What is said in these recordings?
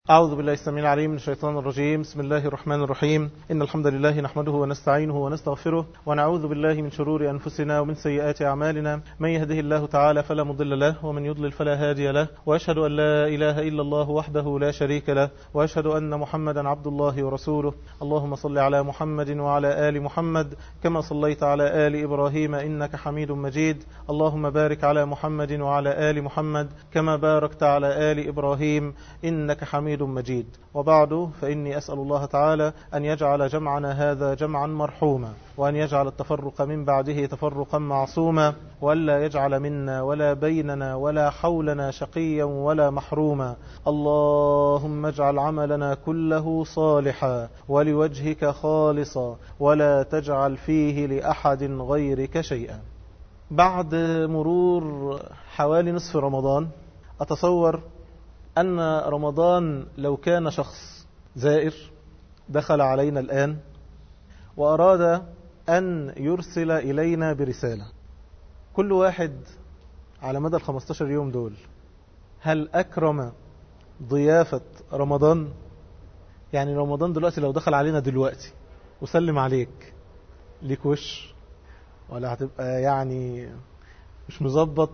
أعوذ بالله السميع العليم من الشيطان الرجيم بسم الله الرحمن الرحيم إن الحمد لله نحمده ونستعينه ونستغفره ونعوذ بالله من شرور أنفسنا ومن سيئات أعمالنا من يهده الله تعالى فلا مضل له ومن يضلل فلا هادي له وأشهد أن لا إله إلا الله وحده لا شريك له وأشهد أن محمدا عبد الله ورسوله اللهم صل على محمد وعلى آل محمد كما صليت على آل إبراهيم إنك حميد مجيد اللهم بارك على محمد وعلى آل محمد كما باركت على آل إبراهيم إنك حميد مجيد وبعد فإني أسأل الله تعالى أن يجعل جمعنا هذا جمعا مرحوما وأن يجعل التفرق من بعده تفرقا معصوما وألا يجعل منا ولا بيننا ولا حولنا شقيا ولا محروما اللهم اجعل عملنا كله صالحا ولوجهك خالصا ولا تجعل فيه لأحد غيرك شيئا بعد مرور حوالي نصف رمضان أتصور أن رمضان لو كان شخص زائر دخل علينا الآن وأراد أن يرسل إلينا برسالة كل واحد على مدى الخمستاشر يوم دول هل أكرم ضيافة رمضان يعني رمضان دلوقتي لو دخل علينا دلوقتي وسلم عليك ليك وش ولا هتبقى يعني مش مظبط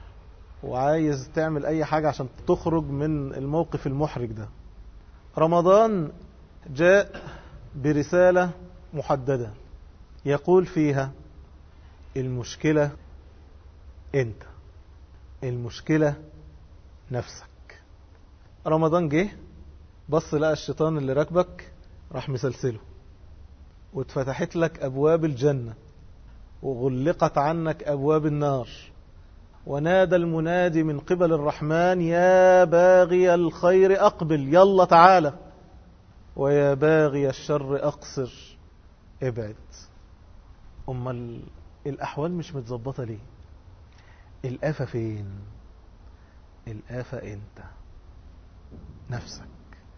وعايز تعمل اي حاجة عشان تخرج من الموقف المحرج ده رمضان جاء برسالة محددة يقول فيها المشكلة انت المشكلة نفسك رمضان جه بص لقى الشيطان اللي راكبك راح مسلسله واتفتحت لك ابواب الجنة وغلقت عنك ابواب النار ونادى المنادي من قبل الرحمن يا باغي الخير أقبل يلا تعالى ويا باغي الشر أقصر ابعد أما الأحوال مش متظبطة ليه الآفة فين الآفة أنت نفسك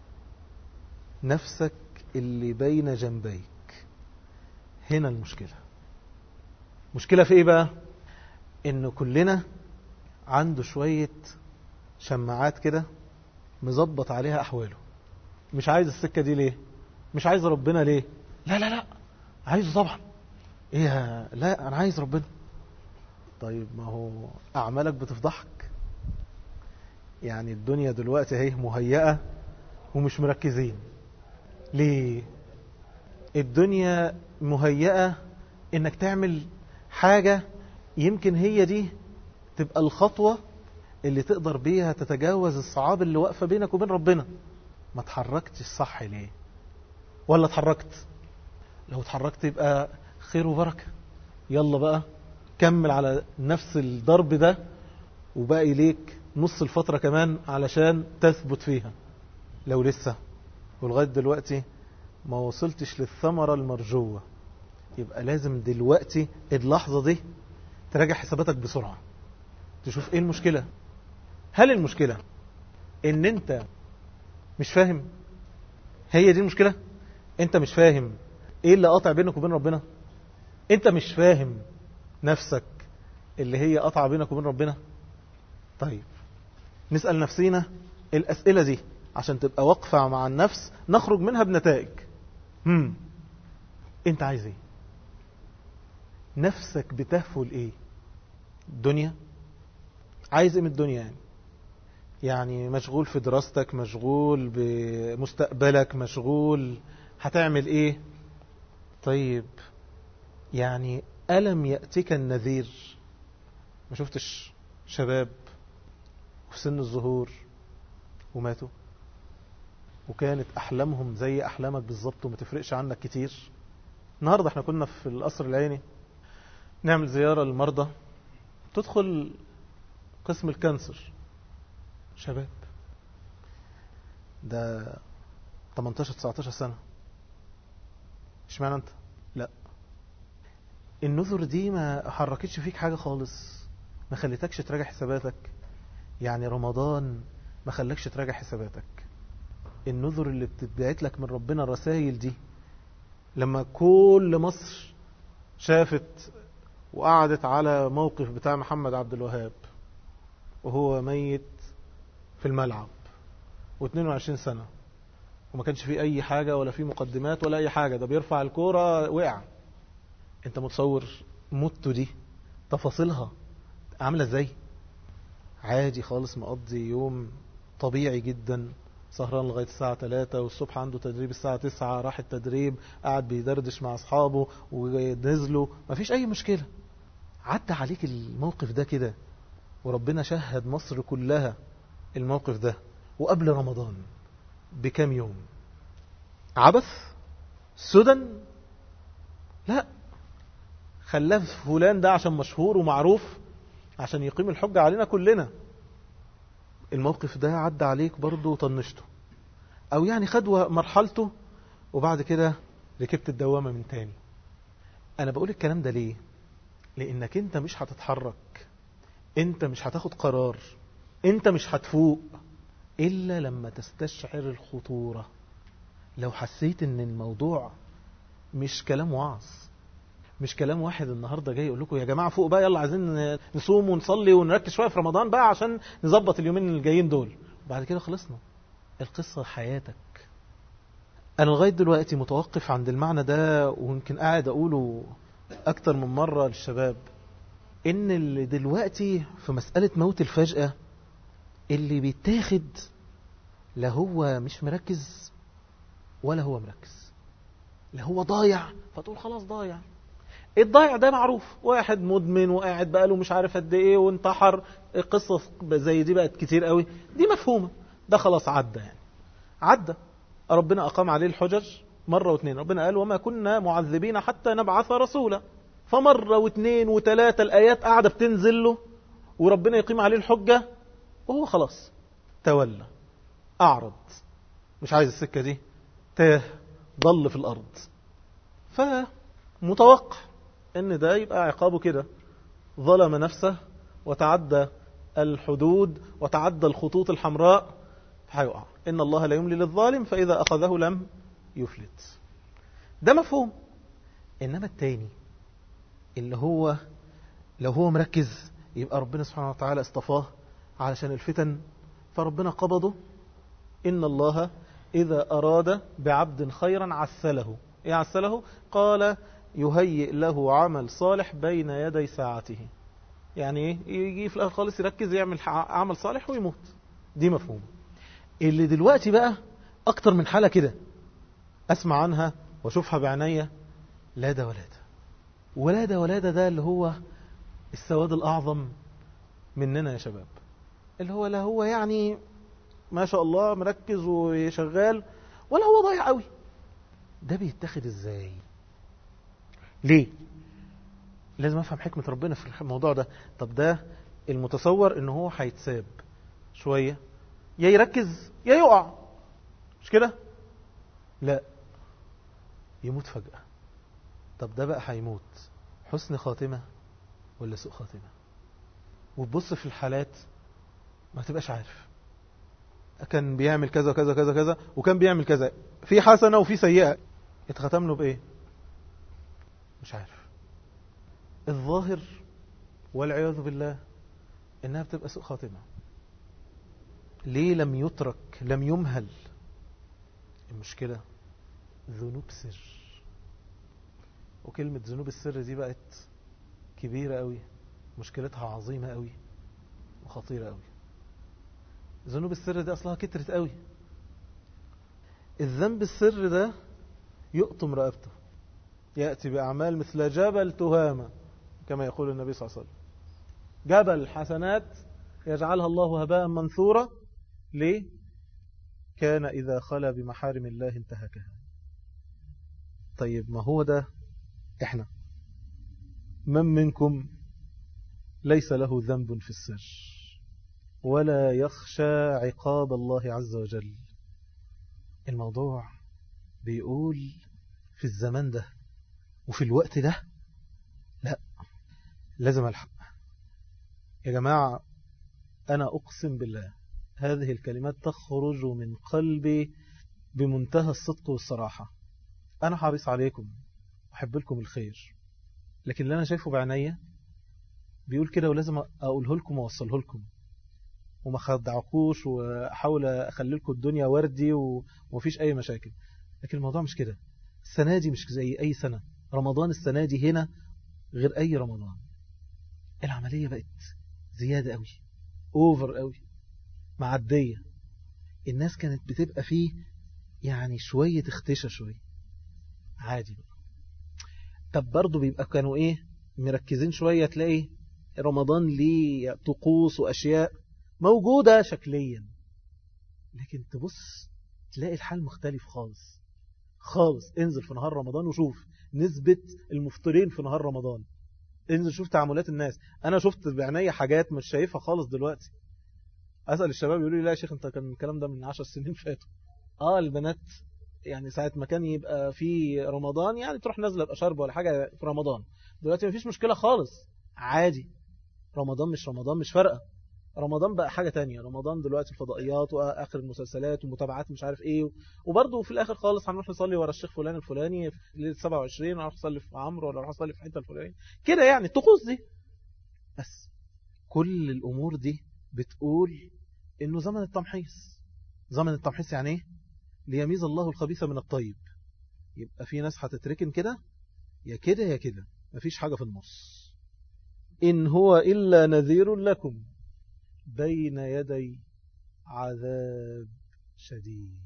نفسك اللي بين جنبيك هنا المشكلة مشكلة في ايه بقى ان كلنا عنده شوية شماعات كده مظبط عليها أحواله مش عايز السكة دي ليه مش عايز ربنا ليه لا لا لا عايزه طبعا ايه لا انا عايز ربنا طيب ما هو اعمالك بتفضحك يعني الدنيا دلوقتي اهي مهيئة ومش مركزين ليه الدنيا مهيئة انك تعمل حاجة يمكن هي دي تبقى الخطوة اللي تقدر بيها تتجاوز الصعاب اللي واقفة بينك وبين ربنا ما تحركتش الصح ليه ولا اتحركت لو اتحركت يبقى خير وبركة يلا بقى كمل على نفس الضرب ده وباقي ليك نص الفترة كمان علشان تثبت فيها لو لسه ولغاية دلوقتي ما وصلتش للثمرة المرجوة يبقى لازم دلوقتي اللحظة دي تراجع حساباتك بسرعة تشوف ايه المشكلة هل المشكلة ان انت مش فاهم هي دي المشكلة انت مش فاهم ايه اللي قاطع بينك وبين ربنا انت مش فاهم نفسك اللي هي قاطعة بينك وبين ربنا طيب نسأل نفسينا الأسئلة دي عشان تبقى واقفة مع النفس نخرج منها بنتائج هم. انت عايز ايه نفسك بتهفو لايه الدنيا عايز ايه من الدنيا يعني يعني مشغول في دراستك مشغول بمستقبلك مشغول هتعمل ايه طيب يعني ألم يأتيك النذير ما شفتش شباب في سن الظهور وماتوا وكانت أحلامهم زي أحلامك بالظبط وما تفرقش عنك كتير النهاردة احنا كنا في القصر العيني نعمل زيارة للمرضى تدخل قسم الكانسر شباب ده 18 19 سنة اشمعنى انت لا النذر دي ما حركتش فيك حاجة خالص ما خليتكش تراجع حساباتك يعني رمضان ما خلكش تراجع حساباتك النذر اللي بتتبعت لك من ربنا الرسائل دي لما كل مصر شافت وقعدت على موقف بتاع محمد عبد الوهاب وهو ميت في الملعب و22 سنة وما كانش فيه أي حاجة ولا فيه مقدمات ولا أي حاجة ده بيرفع الكورة وقع أنت متصور موتو دي تفاصيلها عاملة ازاي عادي خالص مقضي يوم طبيعي جدا سهران لغاية الساعة 3 والصبح عنده تدريب الساعة 9 راح التدريب قاعد بيدردش مع أصحابه ونزلوا مفيش أي مشكلة عدى عليك الموقف ده كده وربنا شهد مصر كلها الموقف ده وقبل رمضان بكام يوم عبث سدن لا خلاه فلان ده عشان مشهور ومعروف عشان يقيم الحجة علينا كلنا الموقف ده عدى عليك برضه وطنشته او يعني خد مرحلته وبعد كده ركبت الدوامة من تاني انا بقول الكلام ده ليه لانك انت مش هتتحرك انت مش هتاخد قرار انت مش هتفوق الا لما تستشعر الخطورة لو حسيت ان الموضوع مش كلام وعظ مش كلام واحد النهاردة جاي يقول لكم يا جماعة فوق بقى يلا عايزين نصوم ونصلي ونركز شوية في رمضان بقى عشان نظبط اليومين الجايين دول بعد كده خلصنا القصة حياتك أنا لغاية دلوقتي متوقف عند المعنى ده ويمكن قاعد أقوله أكتر من مرة للشباب إن اللي دلوقتي في مسألة موت الفجأة اللي بيتاخد لا هو مش مركز ولا هو مركز لا هو ضايع فتقول خلاص ضايع الضايع ده معروف واحد مدمن وقاعد بقاله مش عارف قد ايه وانتحر قصة زي دي بقت كتير قوي دي مفهومة ده خلاص عدى يعني عدى ربنا أقام عليه الحجج مرة واثنين ربنا قال وما كنا معذبين حتى نبعث رسولا فمرة واثنين وثلاثة الآيات قاعدة بتنزل له وربنا يقيم عليه الحجة وهو خلاص تولى أعرض مش عايز السكة دي تاه ضل في الأرض فمتوقع ان ده يبقى عقابه كده ظلم نفسه وتعدى الحدود وتعدى الخطوط الحمراء هيقع إن الله لا يملي للظالم فإذا أخذه لم يفلت ده مفهوم إنما التاني اللي هو لو هو مركز يبقى ربنا سبحانه وتعالى اصطفاه علشان الفتن فربنا قبضه إن الله إذا أراد بعبد خيرا عسله إيه عسله قال يهيئ له عمل صالح بين يدي ساعته يعني ايه يجي في الاخر خالص يركز يعمل عمل صالح ويموت دي مفهوم اللي دلوقتي بقى اكتر من حالة كده اسمع عنها واشوفها بعناية لا ده ولا ده ولا ده ولا ده ده اللي هو السواد الاعظم مننا يا شباب اللي هو لا هو يعني ما شاء الله مركز وشغال ولا هو ضايع قوي ده بيتاخد ازاي ليه لازم افهم حكمة ربنا في الموضوع ده طب ده المتصور ان هو هيتساب شوية يا يركز يا يقع مش كده لا يموت فجأة طب ده بقى هيموت حسن خاتمة ولا سوء خاتمة وتبص في الحالات ما تبقاش عارف كان بيعمل كذا كذا كذا كذا وكان بيعمل كذا في حسنة وفي سيئة اتختم له بإيه مش عارف الظاهر والعياذ بالله انها بتبقى سوء خاتمة ليه لم يترك لم يمهل المشكلة ذنوب سر وكلمة ذنوب السر دي بقت كبيرة قوي مشكلتها عظيمة قوي وخطيرة قوي ذنوب السر دي أصلها كترت قوي الذنب السر ده يقطم رقبته يأتي بأعمال مثل جبل تهامة كما يقول النبي صلى الله عليه وسلم جبل حسنات يجعلها الله هباء منثورا ليه؟ كان إذا خلى بمحارم الله انتهكها طيب ما هو ده احنا من منكم ليس له ذنب في السر ولا يخشى عقاب الله عز وجل الموضوع بيقول في الزمان ده وفي الوقت ده لا لازم الحق يا جماعة أنا أقسم بالله هذه الكلمات تخرج من قلبي بمنتهى الصدق والصراحة أنا حريص عليكم أحب لكم الخير لكن اللي أنا شايفه بعناية بيقول كده ولازم أقوله لكم وأوصله لكم وما خدعكوش وأحاول أخلي لكم الدنيا وردي ومفيش أي مشاكل لكن الموضوع مش كده السنة دي مش زي أي سنة رمضان السنة دي هنا غير أي رمضان العملية بقت زيادة قوي اوفر قوي معدية الناس كانت بتبقى فيه يعني شوية اختشى شوية عادي بقى طب برضه بيبقى كانوا ايه مركزين شوية تلاقي رمضان ليه طقوس وأشياء موجودة شكليا لكن تبص تلاقي الحال مختلف خالص خالص انزل في نهار رمضان وشوف نسبة المفطرين في نهار رمضان انزل شوف تعاملات الناس انا شفت بعناية حاجات مش شايفها خالص دلوقتي اسال الشباب يقولوا لي لا يا شيخ انت كان الكلام ده من 10 سنين فاتوا اه البنات يعني ساعة ما كان يبقى في رمضان يعني تروح نازله بأشرب ولا حاجة في رمضان دلوقتي مفيش مشكلة خالص عادي رمضان مش رمضان مش فارقة رمضان بقى حاجة تانية رمضان دلوقتي الفضائيات وآخر المسلسلات ومتابعات مش عارف ايه وبرضه في الآخر خالص هنروح نصلي ورا الشيخ فلان الفلاني في ليلة 27 وراح اصلي في عمرو ولا اروح اصلي في حتة الفلانية كده يعني الطقوس دي بس كل الأمور دي بتقول إنه زمن التمحيص زمن التمحيص يعني ايه ليميز الله الخبيث من الطيب يبقى في ناس هتتركن كده يا كده يا كده مفيش حاجة في النص إن هو إلا نذير لكم بين يدي عذاب شديد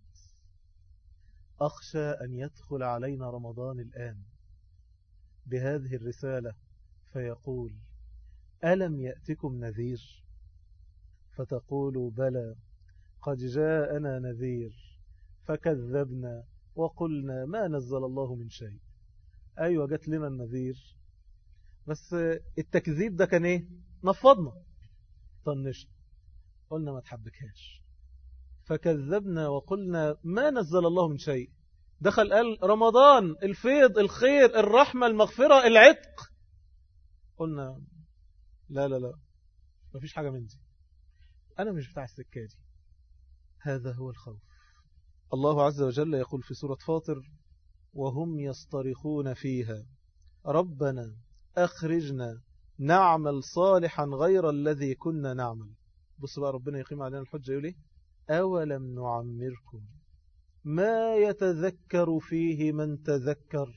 أخشى أن يدخل علينا رمضان الآن بهذه الرسالة فيقول ألم يأتكم نذير فتقولوا بلى قد جاءنا نذير فكذبنا وقلنا ما نزل الله من شيء أيوة جت لنا النذير بس التكذيب ده كان ايه نفضنا طنشنا قلنا ما تحبكهاش فكذبنا وقلنا ما نزل الله من شيء دخل قال رمضان الفيض الخير الرحمة المغفرة العتق قلنا لا لا لا ما فيش حاجة من دي أنا مش بتاع السكة دي هذا هو الخوف الله عز وجل يقول في سورة فاطر وهم يصطرخون فيها ربنا أخرجنا نعمل صالحا غير الذي كنا نعمل بص بقى ربنا يقيم علينا الحجة يقول ايه أولم نعمركم ما يتذكر فيه من تذكر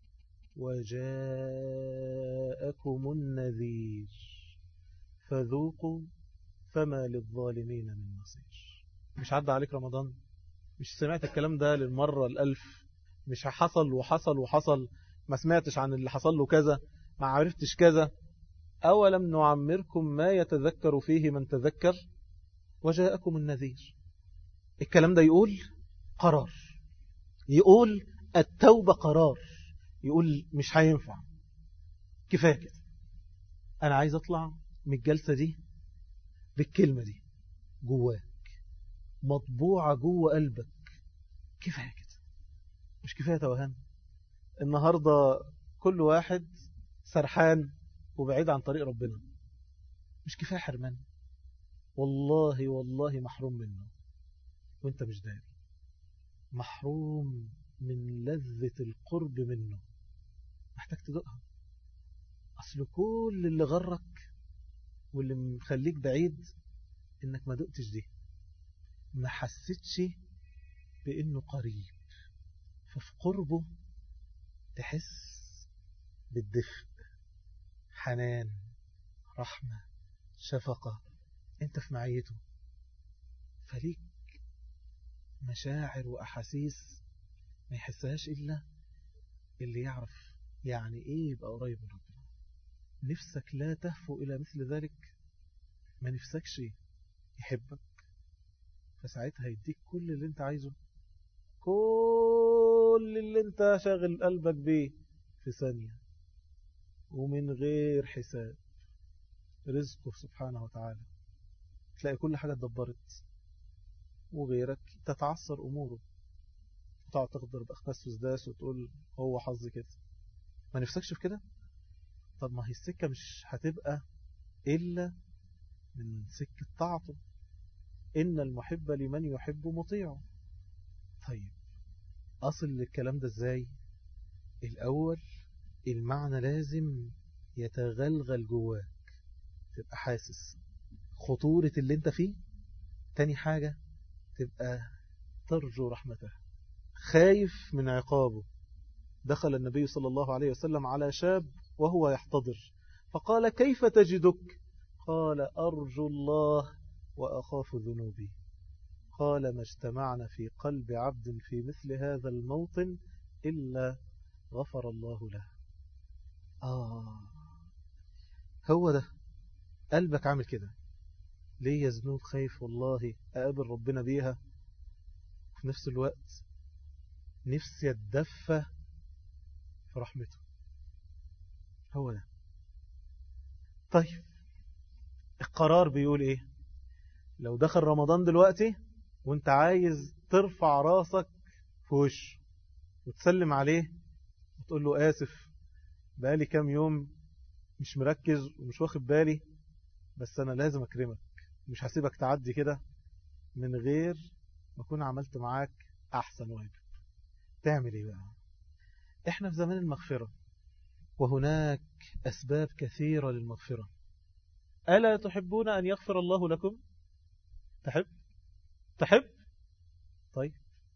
وجاءكم النذير فذوقوا فما للظالمين من نصير مش عدى عليك رمضان مش سمعت الكلام ده للمرة الألف مش حصل وحصل وحصل ما سمعتش عن اللي حصل له كذا ما عرفتش كذا أولم نعمركم ما يتذكر فيه من تذكر وجاءكم النذير الكلام ده يقول قرار يقول التوبة قرار يقول مش هينفع كفاية كده أنا عايز أطلع من الجلسة دي بالكلمة دي جواك مطبوعة جوه قلبك كفاية كده مش كفاية توهان النهاردة كل واحد سرحان وبعيد عن طريق ربنا مش كفاية حرمان والله والله محروم منه وانت مش داري محروم من لذة القرب منه محتاج تدقها أصل كل اللي غرك واللي مخليك بعيد إنك ما دقتش دي ما حسيتش بإنه قريب ففي قربه تحس بالدفء حنان رحمة شفقة انت في معيته فليك مشاعر وأحاسيس ما يحسهاش إلا اللي يعرف يعني إيه يبقى قريب من ربنا نفسك لا تهفو إلى مثل ذلك ما نفسكش يحبك فساعتها يديك كل اللي انت عايزه كل اللي انت شاغل قلبك بيه في ثانية ومن غير حساب رزقه سبحانه وتعالى تلاقي كل حاجة اتدبرت وغيرك تتعثر أموره وتقعد تقدر بأخماس وزداس وتقول هو حظ كده ما نفسكش في كده طب ما هي السكة مش هتبقى إلا من سكة طاعته إن المحب لمن يحب مطيعه طيب أصل للكلام ده إزاي الأول المعنى لازم يتغلغل جواك تبقى حاسس خطورة اللي انت فيه تاني حاجة تبقى ترجو رحمته خايف من عقابه دخل النبي صلى الله عليه وسلم على شاب وهو يحتضر فقال كيف تجدك قال أرجو الله وأخاف ذنوبي قال ما اجتمعنا في قلب عبد في مثل هذا الموطن إلا غفر الله له آه هو ده قلبك عامل كده ليه يا زنود خايف والله أقابل ربنا بيها في نفس الوقت نفسي أتدفى في رحمته هو ده طيب القرار بيقول ايه لو دخل رمضان دلوقتي وانت عايز ترفع راسك في وشه وتسلم عليه وتقول له آسف بقالي كام يوم مش مركز ومش واخد بالي بس أنا لازم أكرمك مش هسيبك تعدي كده من غير ما أكون عملت معاك أحسن واجب تعمل إيه بقى إحنا في زمان المغفرة وهناك أسباب كثيرة للمغفرة ألا تحبون أن يغفر الله لكم تحب تحب طيب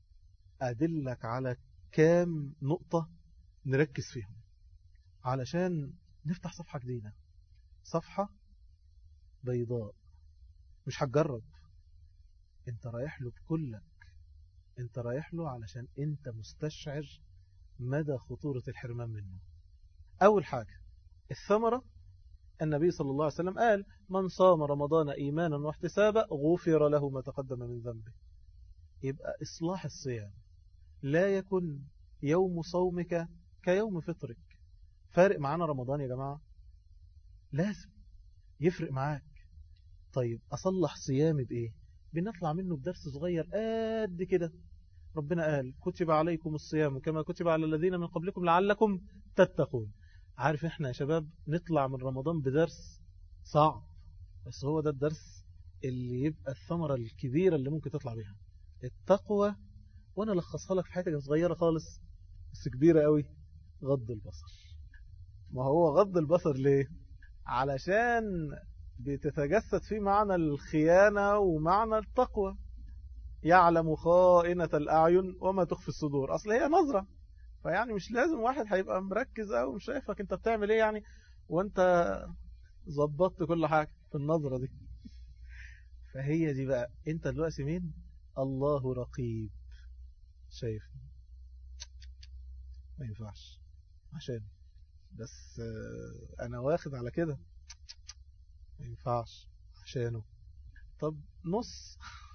أدلك على كام نقطة نركز فيهم علشان نفتح صفحة جديدة صفحة بيضاء مش هتجرب انت رايح له بكلك انت رايح له علشان انت مستشعر مدى خطورة الحرمان منه أول حاجة الثمرة النبي صلى الله عليه وسلم قال من صام رمضان إيمانا واحتسابا غفر له ما تقدم من ذنبه يبقى إصلاح الصيام لا يكن يوم صومك كيوم فطرك فارق معانا رمضان يا جماعة لازم يفرق معاك طيب أصلح صيامي بإيه بنطلع منه بدرس صغير قد كده ربنا قال كتب عليكم الصيام كما كتب على الذين من قبلكم لعلكم تتقون عارف احنا يا شباب نطلع من رمضان بدرس صعب بس هو ده الدرس اللي يبقى الثمرة الكبيرة اللي ممكن تطلع بيها التقوى وانا لخصها لك في حاجة صغيرة خالص بس كبيرة قوي غض البصر ما هو غض البصر ليه علشان بتتجسد فيه معنى الخيانة ومعنى التقوى يعلم خائنة الأعين وما تخفي الصدور أصل هي نظرة فيعني مش لازم واحد هيبقى مركز أو مش شايفك أنت بتعمل إيه يعني وأنت ظبطت كل حاجة في النظرة دي فهي دي بقى أنت دلوقتي مين الله رقيب شايف ما ينفعش عشان بس أنا واخد على كده ما ينفعش عشانه طب نص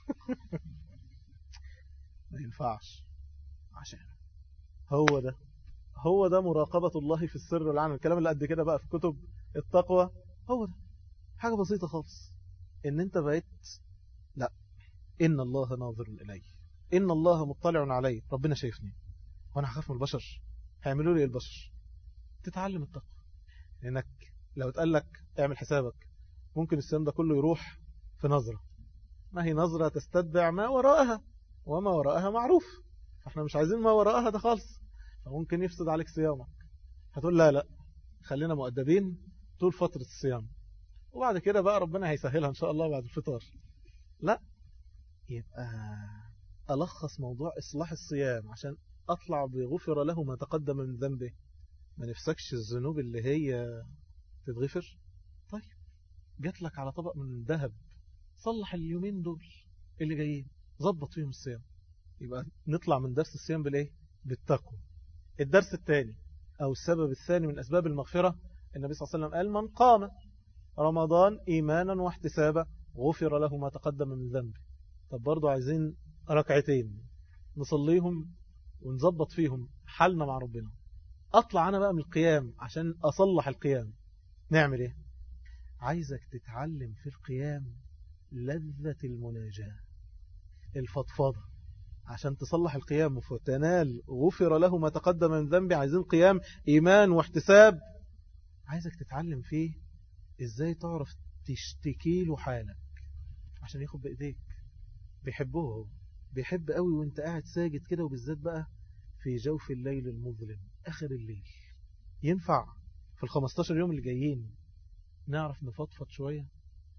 ما ينفعش عشانه هو ده هو ده مراقبة الله في السر والعلن الكلام اللي قد كده بقى في كتب التقوى هو ده حاجة بسيطة خالص ان انت بقيت لا ان الله ناظر الي ان الله مطلع علي ربنا شايفني وانا هخاف من البشر هيعملوا لي ايه البشر تتعلم التقوى لانك لو اتقال لك اعمل حسابك ممكن السلام ده كله يروح في نظرة ما هي نظرة تستتبع ما وراءها وما وراءها معروف احنا مش عايزين ما وراءها ده خالص فممكن يفسد عليك صيامك هتقول لا لا خلينا مؤدبين طول فترة الصيام وبعد كده بقى ربنا هيسهلها ان شاء الله بعد الفطار لا يبقى ألخص موضوع إصلاح الصيام عشان أطلع بغفر له ما تقدم من ذنبه ما نفسكش الذنوب اللي هي تتغفر طيب جات لك على طبق من ذهب صلح اليومين دول اللي جايين ظبط فيهم الصيام يبقى نطلع من درس الصيام بالايه بالتقوى الدرس الثاني أو السبب الثاني من أسباب المغفرة النبي صلى الله عليه وسلم قال من قام رمضان إيمانا واحتسابا غفر له ما تقدم من ذنبه طب برضو عايزين ركعتين نصليهم ونظبط فيهم حالنا مع ربنا أطلع أنا بقى من القيام عشان أصلح القيام نعمل إيه عايزك تتعلم في القيام لذة المناجاة الفضفضة عشان تصلح القيام وتنال غفر له ما تقدم من ذنبي عايزين قيام إيمان واحتساب عايزك تتعلم فيه إزاي تعرف تشتكي له حالك عشان ياخد بإيديك بيحبه هو بيحب قوي وانت قاعد ساجد كده وبالذات بقى في جوف الليل المظلم آخر الليل ينفع في ال 15 يوم اللي جايين نعرف نفضفض شوية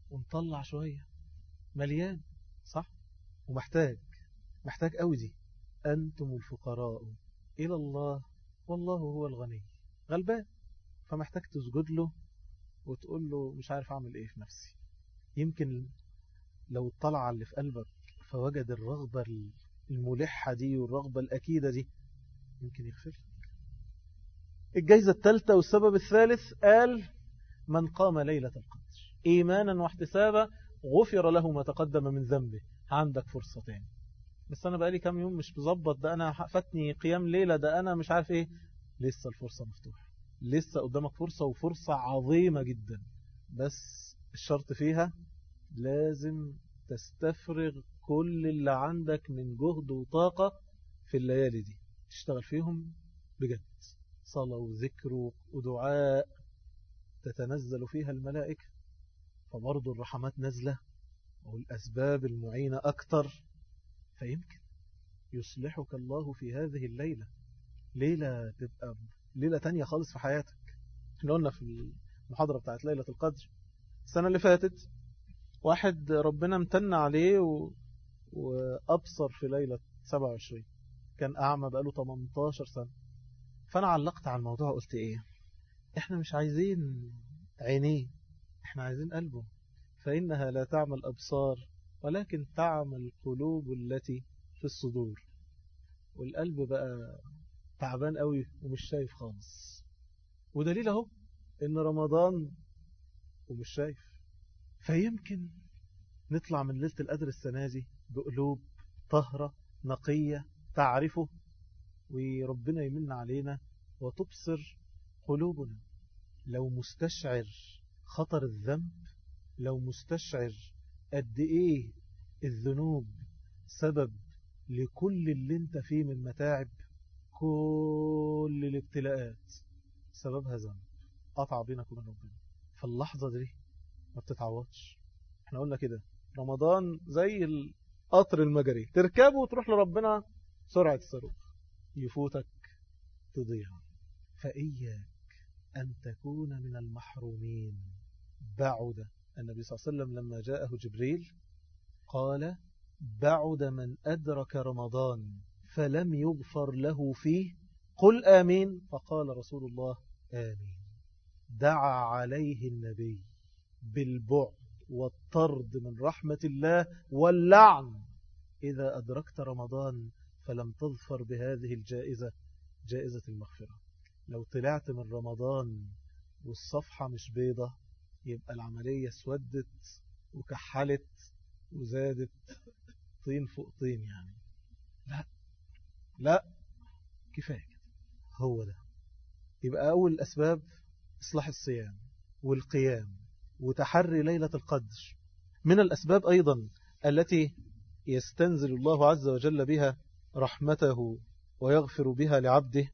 ونطلع شوية مليان صح ومحتاج محتاج قوي دي أنتم الفقراء إلى الله والله هو الغني غلبان فمحتاج تسجد له وتقول له مش عارف أعمل إيه في نفسي يمكن لو اطلع اللي في قلبك فوجد الرغبة الملحة دي والرغبة الأكيدة دي يمكن يغفر لك الجايزة الثالثة والسبب الثالث قال من قام ليلة القدر إيمانا واحتسابا غفر له ما تقدم من ذنبه عندك فرصة تاني بس أنا بقالي كام يوم مش مظبط ده أنا فاتني قيام ليلة ده أنا مش عارف إيه لسه الفرصة مفتوحة لسه قدامك فرصة وفرصة عظيمة جدا بس الشرط فيها لازم تستفرغ كل اللي عندك من جهد وطاقة في الليالي دي تشتغل فيهم بجد صلاة وذكر ودعاء تتنزل فيها الملائكة فبرضو الرحمات نزلة والأسباب المعينة أكتر فيمكن يصلحك الله في هذه الليلة ليلة تبقى ليلة تانية خالص في حياتك احنا قلنا في المحاضرة بتاعت ليلة القدر السنة اللي فاتت واحد ربنا امتن عليه و... وأبصر في ليلة 27 كان أعمى بقاله 18 سنة فأنا علقت على الموضوع قلت إيه إحنا مش عايزين عينيه إحنا عايزين قلبه فإنها لا تعمل أبصار ولكن تعمل القلوب التي في الصدور والقلب بقى تعبان قوي ومش شايف خالص ودليل اهو ان رمضان ومش شايف فيمكن نطلع من ليلة القدر السنة دي بقلوب طهرة نقية تعرفه وربنا يمن علينا وتبصر قلوبنا لو مستشعر خطر الذنب لو مستشعر قد ايه الذنوب سبب لكل اللي انت فيه من متاعب كل الابتلاءات سببها ذنب قطع بينك وبين ربنا فاللحظة دي ما بتتعوضش احنا قلنا كده رمضان زي القطر المجري تركبه وتروح لربنا سرعة الصاروخ يفوتك تضيع فإياك أن تكون من المحرومين بعد النبي صلى الله عليه وسلم لما جاءه جبريل قال بعد من أدرك رمضان فلم يغفر له فيه قل آمين فقال رسول الله آمين دعا عليه النبي بالبعد والطرد من رحمة الله واللعن إذا أدركت رمضان فلم تظفر بهذه الجائزة جائزة المغفرة لو طلعت من رمضان والصفحة مش بيضة يبقى العملية سودت وكحلت وزادت طين فوق طين يعني لا لا كفاية كده هو ده يبقى أول الأسباب إصلاح الصيام والقيام وتحري ليلة القدر من الأسباب أيضا التي يستنزل الله عز وجل بها رحمته ويغفر بها لعبده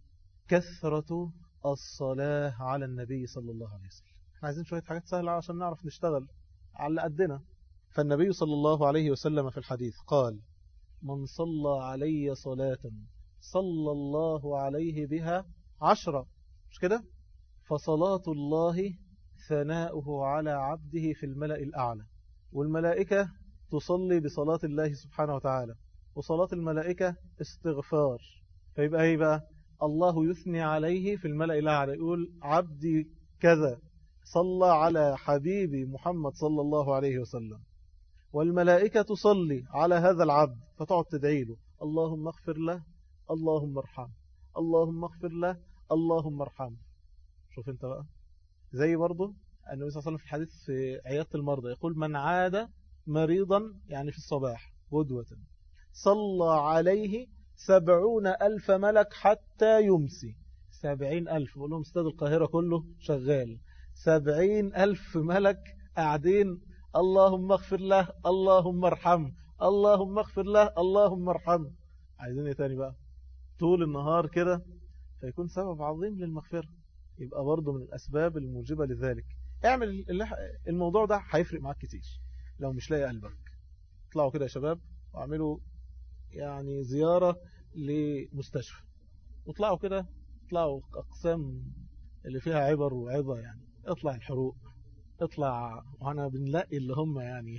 كثرة الصلاة على النبي صلى الله عليه وسلم احنا عايزين شوية حاجات سهلة عشان نعرف نشتغل على قدنا فالنبي صلى الله عليه وسلم في الحديث قال من صلى علي صلاة صلى الله عليه بها عشرة مش كده فصلاة الله ثناؤه على عبده في الملأ الأعلى والملائكة تصلي بصلاة الله سبحانه وتعالى وصلاة الملائكة استغفار فيبقى ايه بقى الله يثني عليه في الملأ الأعلى يقول عبدي كذا صلى على حبيبي محمد صلى الله عليه وسلم والملائكة تصلي على هذا العبد فتقعد تدعي له اللهم اغفر له اللهم ارحمه اللهم اغفر له اللهم ارحمه شوف انت بقى زي برضه النبي صلى الله عليه وسلم في الحديث في عيادة المرضى يقول من عاد مريضا يعني في الصباح غدوة صلى عليه سبعون ألف ملك حتى يمسي سبعين ألف بقول لهم استاد القاهرة كله شغال سبعين ألف ملك قاعدين اللهم اغفر له اللهم ارحمه اللهم اغفر له اللهم ارحمه عايزين ايه تاني بقى طول النهار كده فيكون سبب عظيم للمغفرة يبقى برضه من الأسباب الموجبة لذلك اعمل الموضوع ده هيفرق معاك كتير لو مش لاقي قلبك اطلعوا كده يا شباب واعملوا يعني زيارة لمستشفى واطلعوا كده اطلعوا أقسام اللي فيها عبر وعظة يعني اطلع الحروق اطلع وانا بنلاقي اللي هم يعني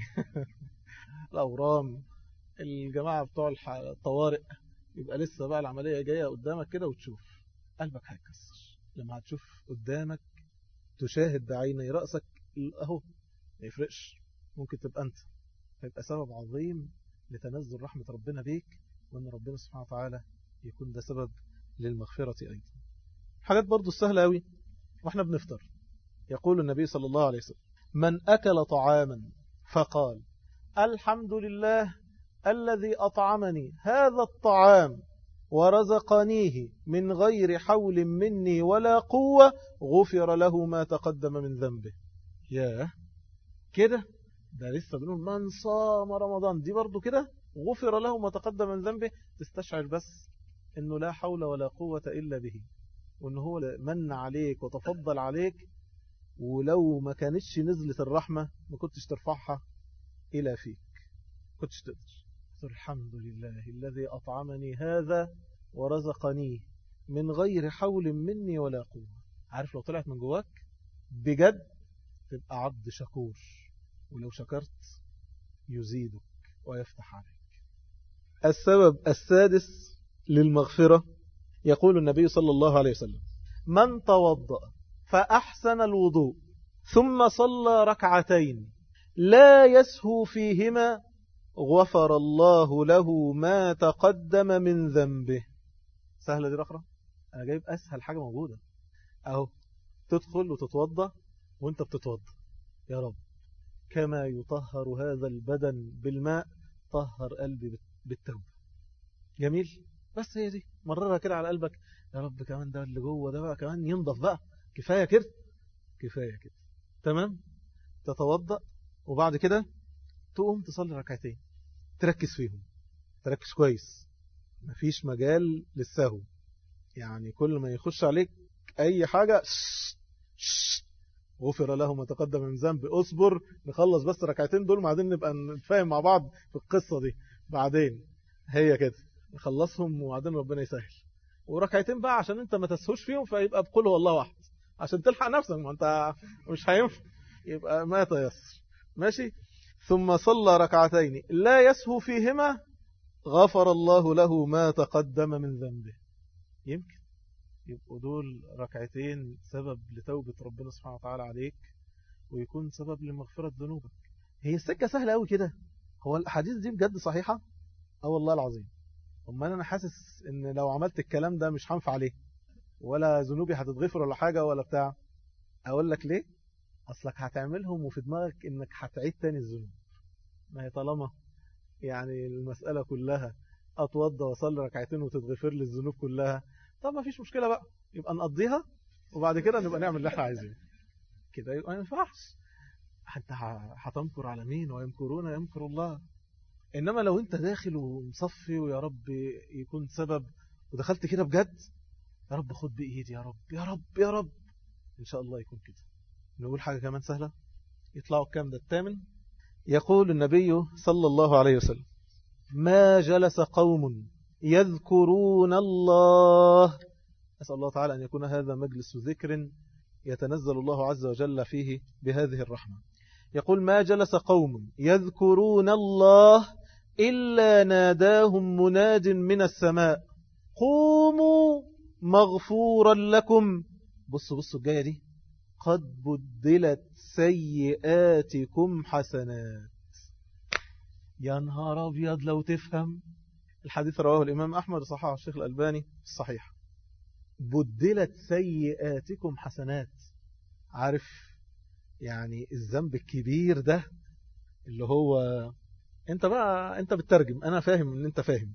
الأورام الجماعة بتوع الطوارئ يبقى لسه بقى العملية جاية قدامك كده وتشوف قلبك هيكسر لما هتشوف قدامك تشاهد بعيني رأسك اهو ما يفرقش ممكن تبقى انت هيبقى سبب عظيم لتنزل رحمة ربنا بيك وان ربنا سبحانه وتعالى يكون ده سبب للمغفرة أيضا حاجات برضو السهلة أوي واحنا بنفطر يقول النبي صلى الله عليه وسلم من أكل طعاما فقال الحمد لله الذي أطعمني هذا الطعام ورزقنيه من غير حول مني ولا قوة غفر له ما تقدم من ذنبه ياه كده ده لسه بنقول من صام رمضان دي برضو كده غفر له ما تقدم من ذنبه تستشعر بس انه لا حول ولا قوة الا به وانه هو من عليك وتفضل عليك ولو ما كانتش نزلت الرحمة ما كنتش ترفعها الى فيك كنتش تقدر الحمد لله الذي أطعمني هذا ورزقنيه من غير حول مني ولا قوة عارف لو طلعت من جواك بجد تبقى عبد شكور ولو شكرت يزيدك ويفتح عليك السبب السادس للمغفرة يقول النبي صلى الله عليه وسلم من توضأ فأحسن الوضوء ثم صلى ركعتين لا يسهو فيهما غفر الله له ما تقدم من ذنبه سهلة دي رخرة أنا جايب أسهل حاجة موجودة أهو تدخل وتتوضى وانت بتتوضى يا رب كما يطهر هذا البدن بالماء طهر قلبي بالتوبة جميل بس هي دي مررها كده على قلبك يا رب كمان ده اللي جوه ده بقى كمان ينضف بقى كفاية كده كفاية كده تمام تتوضأ وبعد كده تقوم تصلي ركعتين تركز فيهم تركز كويس مفيش مجال للسهو يعني كل ما يخش عليك أي حاجة شش شش غفر له ما تقدم من ذنب اصبر نخلص بس ركعتين دول بعدين نبقى نتفاهم مع بعض في القصة دي بعدين هي كده نخلصهم وبعدين ربنا يسهل وركعتين بقى عشان انت ما تسهوش فيهم فيبقى بقول هو الله واحد عشان تلحق نفسك ما انت مش هينفع يبقى ما تيسر ماشي ثم صلى ركعتين لا يسهو فيهما غفر الله له ما تقدم من ذنبه يمكن يبقوا دول ركعتين سبب لتوبة ربنا سبحانه وتعالى عليك ويكون سبب لمغفرة ذنوبك هي السكة سهلة قوي كده هو الأحاديث دي بجد صحيحة اه والله العظيم أما أنا حاسس إن لو عملت الكلام ده مش هنفع عليه ولا ذنوبي هتتغفر ولا حاجة ولا بتاع أقول لك ليه أصلك هتعملهم وفي دماغك إنك هتعيد تاني الذنوب ما هي طالما يعني المسألة كلها أتوضى وصلي ركعتين وتتغفر لي الذنوب كلها طب ما فيش مشكلة بقى يبقى نقضيها وبعد كده نبقى نعمل اللي احنا عايزينه كده يبقى ما ينفعش انت هتنكر على مين ويمكرون يمكر الله انما لو انت داخل ومصفي ويا رب يكون سبب ودخلت كده بجد يا رب خد بايدي يا رب يا رب يا رب ان شاء الله يكون كده نقول حاجة كمان سهلة يطلعوا الكام ده الثامن يقول النبي صلى الله عليه وسلم ما جلس قوم يذكرون الله أسأل الله تعالى أن يكون هذا مجلس ذكر يتنزل الله عز وجل فيه بهذه الرحمة يقول ما جلس قوم يذكرون الله إلا ناداهم مناد من السماء قوموا مغفورا لكم بصوا بصوا الجاية دي قد بدلت سيئاتكم حسنات يا نهار أبيض لو تفهم الحديث رواه الإمام أحمد صححه الشيخ الألباني الصحيح بدلت سيئاتكم حسنات عارف يعني الذنب الكبير ده اللي هو انت بقى انت بتترجم انا فاهم ان انت فاهم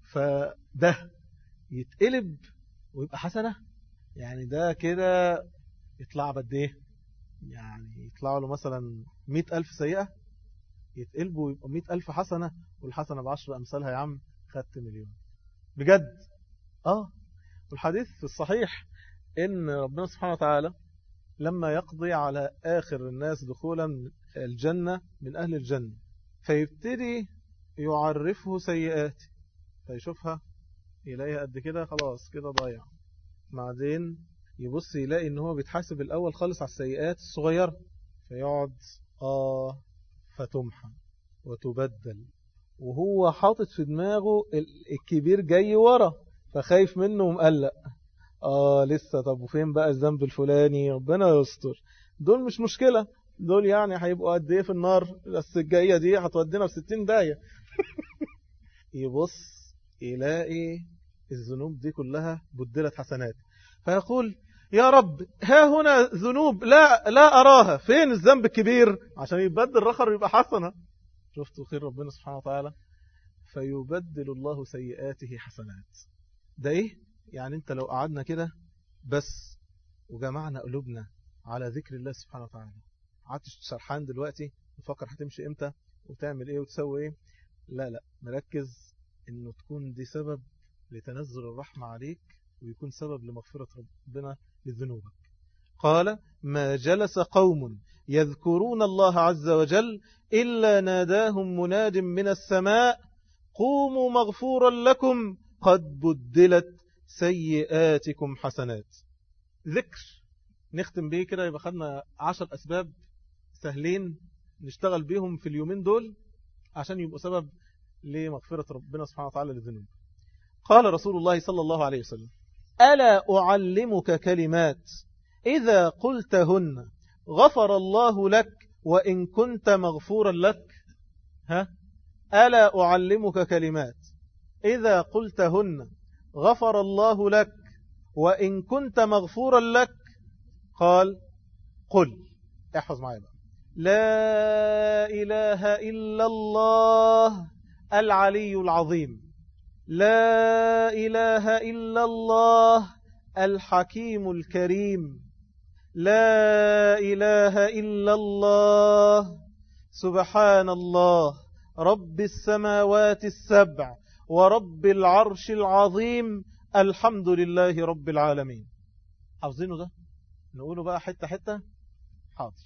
فده يتقلب ويبقى حسنة يعني ده كده يطلع بد ايه يعني يطلع له مثلا مئة ألف سيئة يتقلبوا ويبقى مئة ألف حسنة والحسنة بعشر أمثالها يا عم خدت مليون بجد آه والحديث في الصحيح إن ربنا سبحانه وتعالى لما يقضي على آخر الناس دخولا الجنة من أهل الجنة فيبتدي يعرفه سيئات فيشوفها يلاقيها قد كده خلاص كده ضايع بعدين يبص يلاقي ان هو بيتحاسب الأول خالص على السيئات الصغيرة فيقعد آه فتمحى وتبدل وهو حاطط في دماغه الكبير جاي ورا فخايف منه ومقلق آه لسه طب وفين بقى الذنب الفلاني ربنا يستر دول مش مشكلة دول يعني هيبقوا قد ايه في النار بس الجاية دي هتودينا في 60 داية يبص يلاقي الذنوب دي كلها بدلت حسنات فيقول يا رب ها هنا ذنوب لا لا أراها فين الذنب الكبير عشان يبدل رخر يبقى حسنة شفتوا خير ربنا سبحانه وتعالى فيبدل الله سيئاته حسنات ده ايه يعني انت لو قعدنا كده بس وجمعنا قلوبنا على ذكر الله سبحانه وتعالى قعدت سرحان دلوقتي نفكر هتمشي امتى وتعمل ايه وتسوي ايه لا لا مركز انه تكون دي سبب لتنزل الرحمة عليك ويكون سبب لمغفرة ربنا لذنوبك قال ما جلس قوم يذكرون الله عز وجل إلا ناداهم مناد من السماء قوموا مغفورا لكم قد بدلت سيئاتكم حسنات ذكر نختم به كده يبقى خدنا عشر أسباب سهلين نشتغل بيهم في اليومين دول عشان يبقوا سبب لمغفرة ربنا سبحانه وتعالى للذنوب قال رسول الله صلى الله عليه وسلم ألا أعلمك كلمات إذا قلتهن غفر الله لك وإن كنت مغفورا لك ها ألا أعلمك كلمات إذا قلتهن غفر الله لك وإن كنت مغفورا لك قال قل احفظ معي بقى لا إله إلا الله العلي العظيم لا إله إلا الله الحكيم الكريم لا إله إلا الله سبحان الله رب السماوات السبع ورب العرش العظيم الحمد لله رب العالمين حافظينه ده نقوله بقى حتة حتة حاضر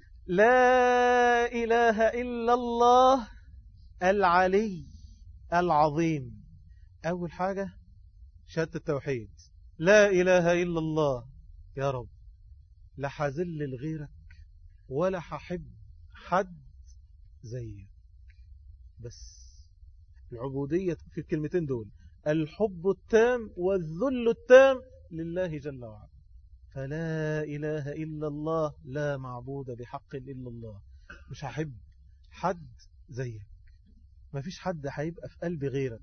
لا إله إلا الله العلي العظيم أول حاجة شهادة التوحيد لا إله إلا الله يا رب لا حذل لغيرك ولا ححب حد زيك بس العبودية في الكلمتين دول الحب التام والذل التام لله جل وعلا فلا إله إلا الله لا معبود بحق إلا الله مش هحب حد زيك ما فيش حد هيبقى في قلبي غيرك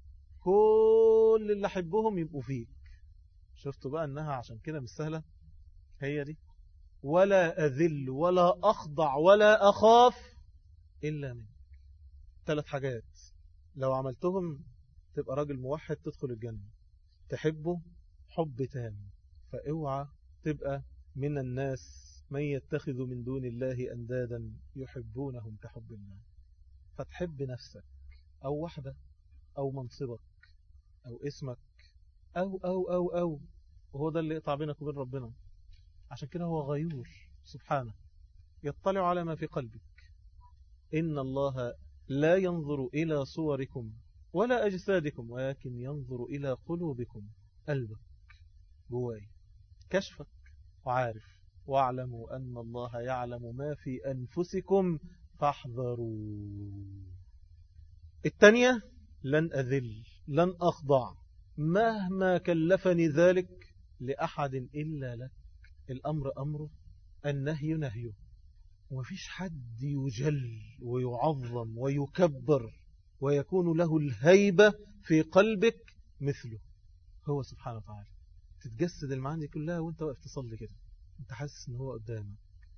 كل اللي أحبهم يبقوا فيك شفتوا بقى أنها عشان كده مش سهلة هي دي ولا أذل ولا أخضع ولا أخاف إلا منك ثلاث حاجات لو عملتهم تبقى راجل موحد تدخل الجنة تحبه حب تام فاوعى تبقى من الناس من يتخذ من دون الله أندادا يحبونهم كحب الله فتحب نفسك أو وحدة أو منصبك أو اسمك أو أو أو أو وهو ده اللي يقطع بينك وبين ربنا عشان كده هو غيور سبحانه يطلع على ما في قلبك إن الله لا ينظر إلى صوركم ولا أجسادكم ولكن ينظر إلى قلوبكم قلبك جواي كشفك وعارف واعلموا أن الله يعلم ما في أنفسكم فاحذروا الثانية لن أذل لن أخضع مهما كلفني ذلك لأحد إلا لك الأمر أمره النهي نهيه ومفيش حد يجل ويعظم ويكبر ويكون له الهيبة في قلبك مثله هو سبحانه وتعالى تتجسد المعاني كلها وانت واقف تصلي كده انت حاسس ان هو قدامك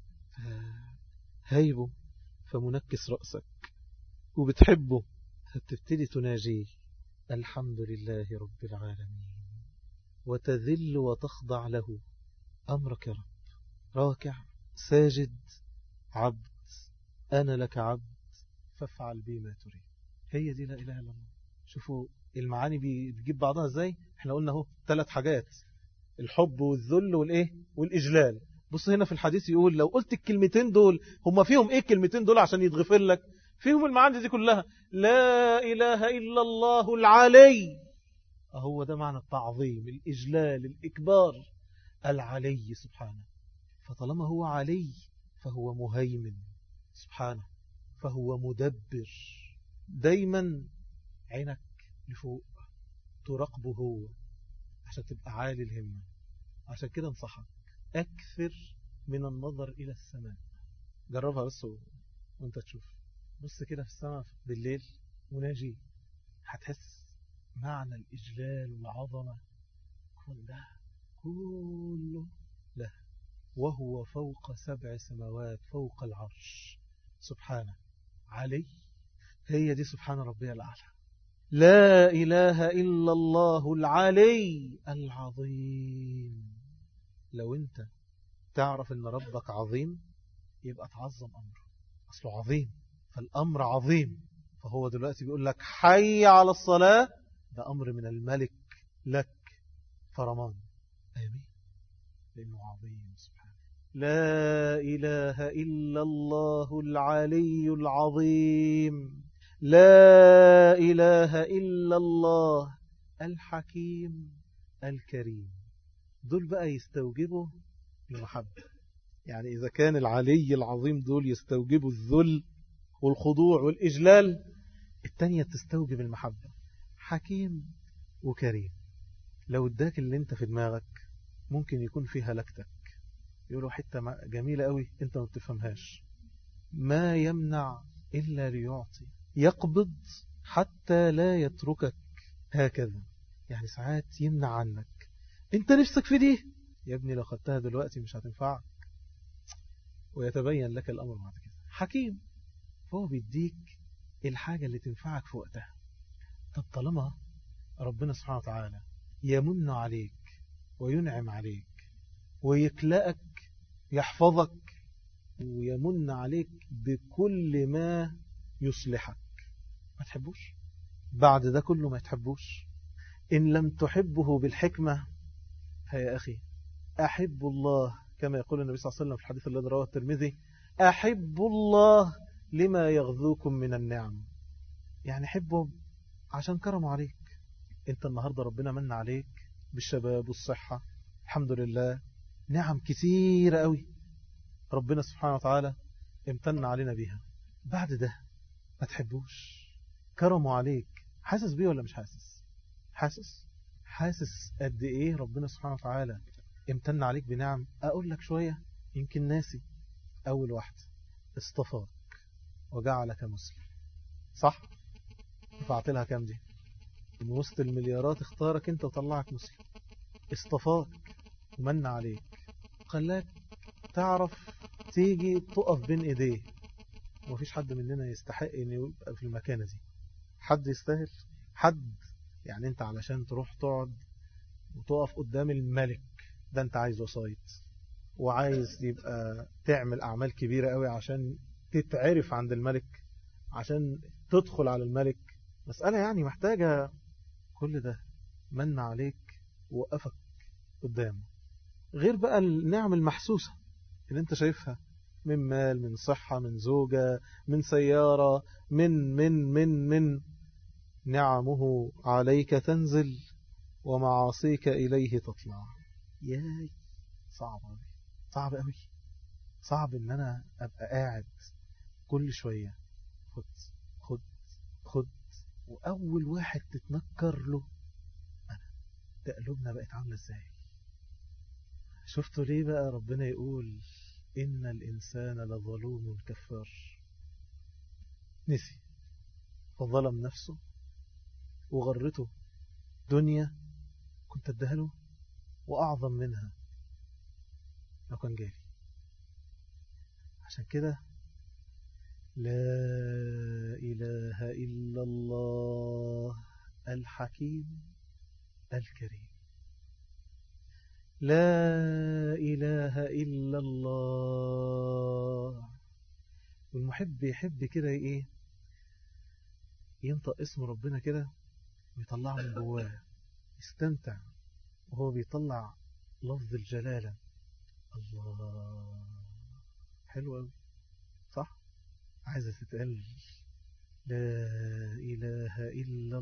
هيبه فمنكس رأسك وبتحبه فبتبتدي تناجيه الحمد لله رب العالمين وتذل وتخضع له أمرك يا رب راكع ساجد عبد أنا لك عبد فافعل بي ما تريد هي دي لا إله إلا الله شوفوا المعاني بتجيب بعضها ازاي احنا قلنا اهو ثلاث حاجات الحب والذل والايه والاجلال بص هنا في الحديث يقول لو قلت الكلمتين دول هم فيهم ايه الكلمتين دول عشان يتغفر لك فيهم المعاني دي كلها لا اله الا الله العلي هو ده معنى التعظيم الاجلال الاكبار العلي سبحانه فطالما هو علي فهو مهيمن سبحانه فهو مدبر دايما عينك لفوق تراقبه هو عشان تبقى عالي الهمة عشان كده انصحك أكثر من النظر إلى السماء جربها بس و... وانت تشوف بص كده في السماء بالليل وناجي هتحس معنى الإجلال والعظمة كل ده كله له وهو فوق سبع سماوات فوق العرش سبحانه علي هي دي سبحان ربي الأعلى لا إله إلا الله العلي العظيم لو أنت تعرف أن ربك عظيم يبقى تعظم أمره أصله عظيم فالأمر عظيم فهو دلوقتي بيقول لك حي على الصلاة ده أمر من الملك لك فرمان آمين لأنه عظيم سبحانه لا إله إلا الله العلي العظيم لا إله إلا الله الحكيم الكريم دول بقى يستوجبوا المحبة يعني إذا كان العلي العظيم دول يستوجبوا الذل والخضوع والإجلال التانية تستوجب المحبة حكيم وكريم لو اداك اللي انت في دماغك ممكن يكون فيها لكتك يقولوا حتة جميلة قوي انت ما بتفهمهاش ما يمنع إلا ليعطي يقبض حتى لا يتركك هكذا يعني ساعات يمنع عنك انت نفسك في دي يا ابني لو خدتها دلوقتي مش هتنفعك ويتبين لك الأمر بعد كده حكيم فهو بيديك الحاجة اللي تنفعك في وقتها طب طالما ربنا سبحانه وتعالى يمن عليك وينعم عليك ويكلأك يحفظك ويمن عليك بكل ما يصلحك ما تحبوش بعد ده كله ما تحبوش إن لم تحبه بالحكمة يا أخي أحب الله كما يقول النبي صلى الله عليه وسلم في الحديث الذي رواه الترمذي أحب الله لما يغذوكم من النعم يعني حبه عشان كرموا عليك انت النهاردة ربنا من عليك بالشباب والصحة الحمد لله نعم كثيرة قوي ربنا سبحانه وتعالى امتن علينا بيها بعد ده ما تحبوش كرموا عليك حاسس بيه ولا مش حاسس حاسس حاسس قد ايه ربنا سبحانه وتعالى امتن عليك بنعم اقول لك شوية يمكن ناسي اول واحد اصطفاك وجعلك مسلم صح دفعت لها كام دي من وسط المليارات اختارك انت وطلعك مسلم اصطفاك ومن عليك خلاك تعرف تيجي تقف بين ايديه ومفيش حد مننا يستحق ان يبقى في المكانة دي حد يستاهل حد يعني انت علشان تروح تقعد وتقف قدام الملك ده انت عايز وسايط وعايز يبقى تعمل اعمال كبيرة قوي عشان تتعرف عند الملك عشان تدخل على الملك مسألة يعني محتاجة كل ده من عليك وقفك قدامه غير بقى النعم المحسوسة اللي انت شايفها من مال من صحة من زوجة من سيارة من من من من نعمه عليك تنزل ومعاصيك إليه تطلع ياي صعب أوي صعب أوي صعب إن أنا أبقى قاعد كل شوية خد خد خد وأول واحد تتنكر له أنا ده قلوبنا بقت عاملة إزاي شفتوا ليه بقى ربنا يقول إن الإنسان لظلوم كفار نسي فظلم نفسه وغرته دنيا كنت اديها له وأعظم منها لو كان جالي عشان كده لا إله إلا الله الحكيم الكريم لا إله إلا الله والمحب يحب كده إيه ينطق اسم ربنا كده ويطلعه من جواه يستمتع وهو بيطلع لفظ الجلالة الله حلو قوي صح عايزة تتقال لا إله إلا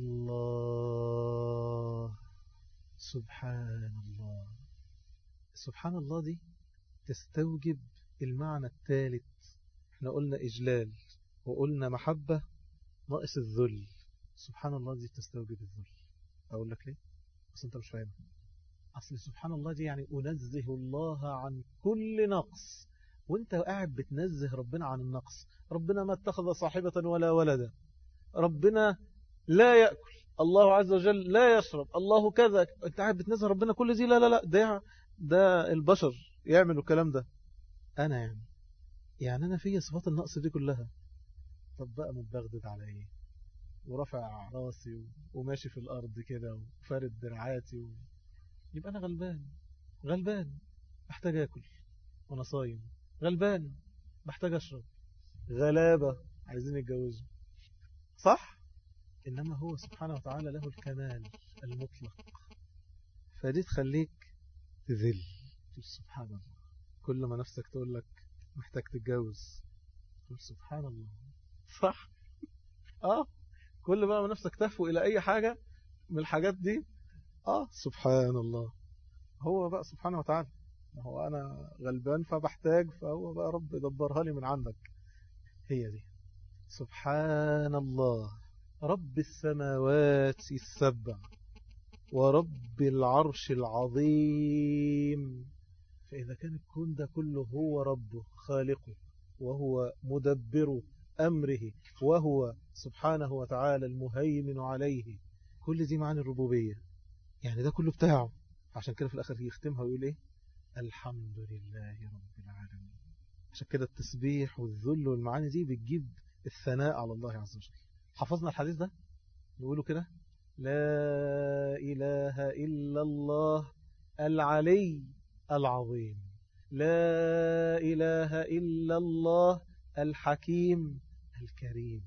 الله سبحان الله سبحان الله دي تستوجب المعنى الثالث احنا قلنا إجلال وقلنا محبة ناقص الذل سبحان الله دي تستوجب الذل أقول لك ليه بس أنت مش فاهم أصل سبحان الله دي يعني أنزه الله عن كل نقص وانت قاعد بتنزه ربنا عن النقص ربنا ما اتخذ صاحبة ولا ولدا ربنا لا يأكل الله عز وجل لا يشرب الله كذا انت قاعد بتنزه ربنا كل دي لا لا لا ده ده البشر يعملوا الكلام ده انا يعني يعني انا في صفات النقص دي كلها طب بقى متبغدد على ايه ورفع راسي وماشي في الارض كده وفارد دراعاتي و... يبقى انا غلبان غلبان محتاج اكل وانا صايم غلبان محتاج اشرب غلابة عايزين يتجوزوا صح إنما هو سبحانه وتعالى له الكمال المطلق فدي تخليك تذل سبحان الله كل ما نفسك تقول لك محتاج تتجوز تقول سبحان الله صح اه كل ما نفسك تهفو إلى أي حاجة من الحاجات دي اه سبحان الله هو بقى سبحانه وتعالى هو أنا غلبان فبحتاج فهو بقى رب يدبرها لي من عندك هي دي سبحان الله رب السماوات السبع ورب العرش العظيم فإذا كان الكون ده كله هو ربه خالقه وهو مدبر أمره وهو سبحانه وتعالى المهيمن عليه كل دي معاني الربوبية يعني ده كله بتاعه عشان كده في الآخر يختمها ويقول إيه الحمد لله رب العالمين عشان كده التسبيح والذل والمعاني دي بتجيب الثناء على الله عز وجل حفظنا الحديث ده نقوله كده لا إله إلا الله العلي العظيم لا إله إلا الله الحكيم الكريم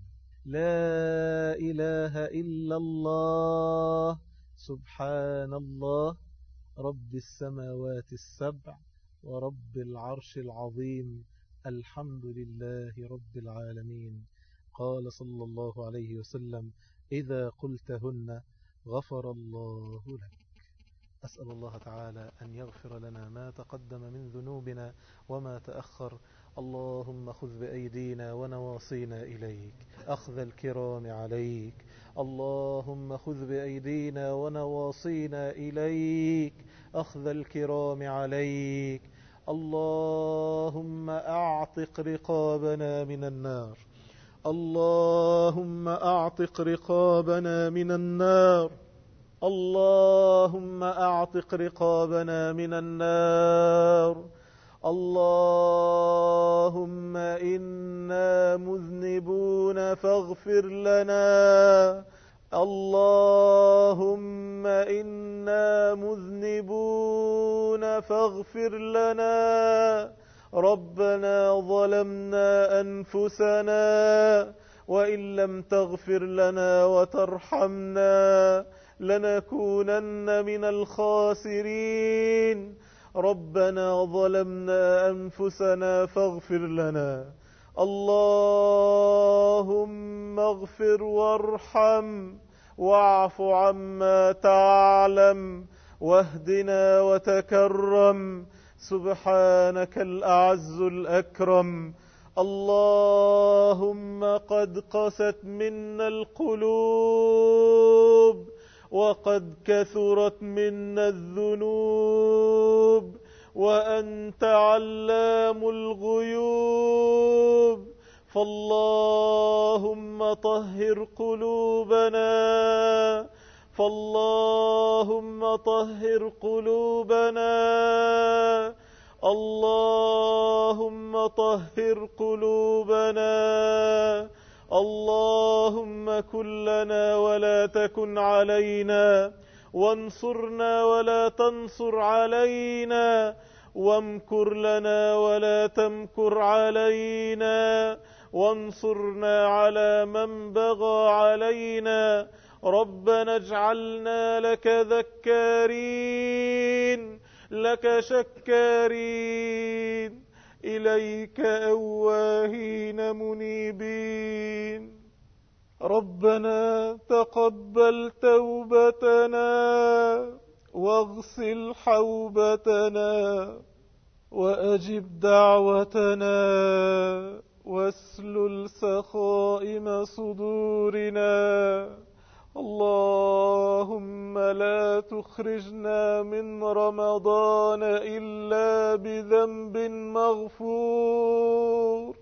لا إله إلا الله سبحان الله رب السماوات السبع ورب العرش العظيم الحمد لله رب العالمين قال صلى الله عليه وسلم إذا قلتهن غفر الله لك أسأل الله تعالى أن يغفر لنا ما تقدم من ذنوبنا وما تأخر اللهم خذ بأيدينا ونواصينا إليك أخذ الكرام عليك اللهم خذ بأيدينا ونواصينا إليك أخذ الكرام عليك اللهم أعتق رقابنا من النار اللهم أعتق رقابنا من النار اللهم أعتق رقابنا من النار اللهم إنا مذنبون فاغفر لنا اللهم إنا مذنبون فاغفر لنا ربنا ظلمنا أنفسنا وإن لم تغفر لنا وترحمنا لنكونن من الخاسرين ربنا ظلمنا أنفسنا فاغفر لنا اللهم اغفر وارحم واعف عما تعلم واهدنا وتكرم سبحانك الأعز الأكرم اللهم قد قست منا القلوب وقد كثرت منا الذنوب وأنت علام الغيوب فاللهم طهر قلوبنا فاللهم طهر قلوبنا اللهم طهر قلوبنا اللهم كن لنا ولا تكن علينا وانصرنا ولا تنصر علينا وامكر لنا ولا تمكر علينا وانصرنا على من بغى علينا ربنا اجعلنا لك ذكارين لك شكارين إليك أواهين منيبين ربنا تقبل توبتنا واغسل حوبتنا وأجب دعوتنا واسلل سخائم صدورنا اللهم لا تخرجنا من رمضان إلا بذنب مغفور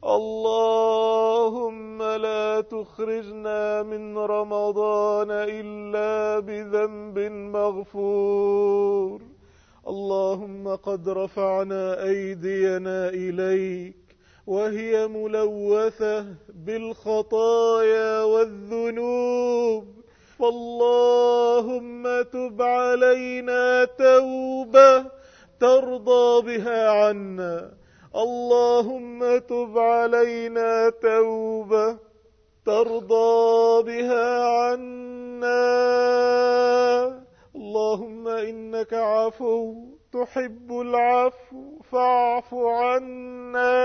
اللهم لا تخرجنا من رمضان إلا بذنب مغفور اللهم قد رفعنا أيدينا إليك وهي ملوثة بالخطايا والذنوب فاللهم تب علينا توبة ترضى بها عنا اللهم تب علينا توبة ترضى بها عنا اللهم إنك عفو تحب العفو فاعف عنا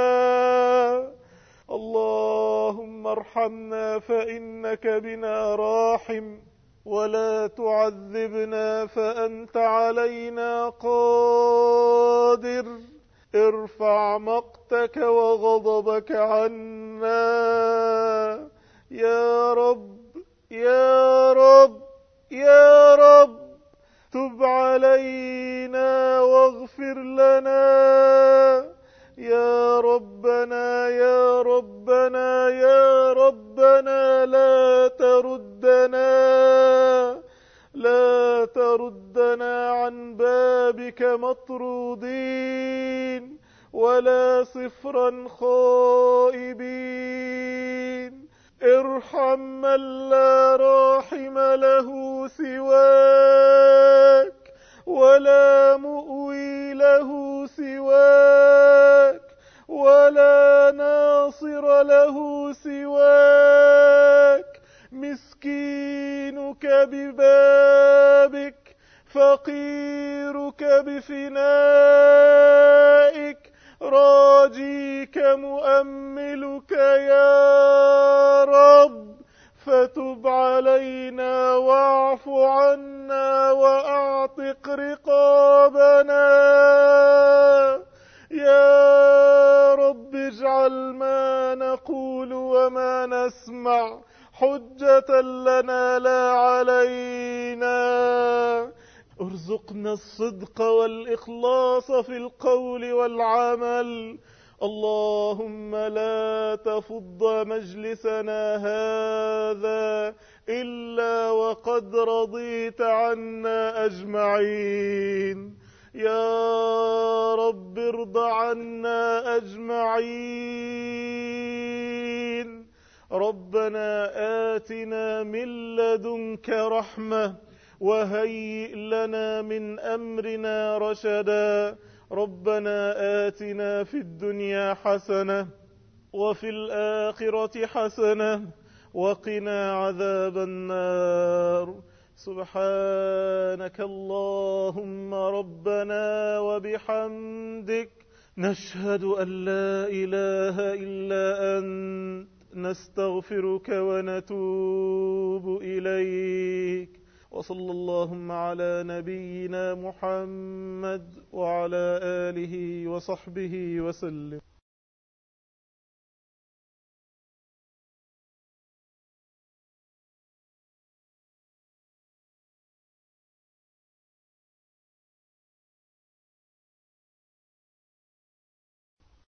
اللهم ارحمنا فإنك بنا راحم ولا تعذبنا فأنت علينا قادر ارفع مقتك وغضبك عنا يا رب يا رب يا رب تب علينا واغفر لنا يا ربنا يا ربنا يا ربنا لا تردنا لا تردنا عن بابك مطرودين ولا صفرا خائبين ارحم من لا راحم له سواك ولا مؤوي له سواك ولا ناصر له سواك مسكينك ببابك فقيرك بفنائك راجيك مؤملك يا رب فتب علينا واعف عنا واعتق رقابنا يا رب اجعل ما نقول وما نسمع حجة لنا لا علينا ارزقنا الصدق والإخلاص في القول والعمل اللهم لا تفض مجلسنا هذا إلا وقد رضيت عنا أجمعين يا رب ارض عنا أجمعين ربنا آتنا من لدنك رحمة وهيئ لنا من أمرنا رشدا ربنا آتنا في الدنيا حسنة وفي الآخرة حسنة وقنا عذاب النار سبحانك اللهم ربنا وبحمدك نشهد أن لا إله إلا أنت نستغفرك ونتوب إليك وصلى اللهم على نبينا محمد وعلى آله وصحبه وسلم